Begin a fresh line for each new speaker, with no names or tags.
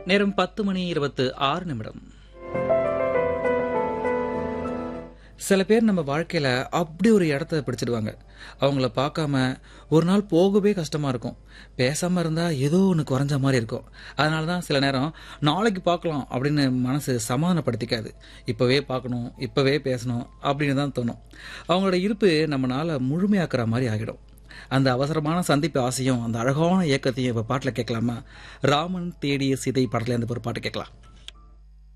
நேரம் பத்து மணி இருபத்து ஆறு நிமிடம் சில பேர் நம்ம வாழ்க்கையில அப்படி ஒரு இடத்த பிடிச்சிடுவாங்க அவங்கள பார்க்காம ஒரு நாள் போகவே கஷ்டமா இருக்கும் பேசாம இருந்தா ஏதோ ஒன்று குறைஞ்ச மாதிரி இருக்கும் அதனால தான் சில நேரம் நாளைக்கு பார்க்கலாம் அப்படின்னு மனசு சமாதானப்படுத்திக்காது இப்பவே பார்க்கணும் இப்பவே பேசணும் அப்படின்னு தான் தோணும் அவங்களோட இருப்பு நம்மளால முழுமையாக்குற மாதிரி ஆகிடும் அந்த அவசரமான சந்திப்பு ஆசையும் அந்த அழகான இயக்கத்தையும் இப்போ பாட்டில் கேட்கலாமா ராமன் தேடிய சீதை படத்துல இருந்து ஒரு பாட்டு கேட்கலாம்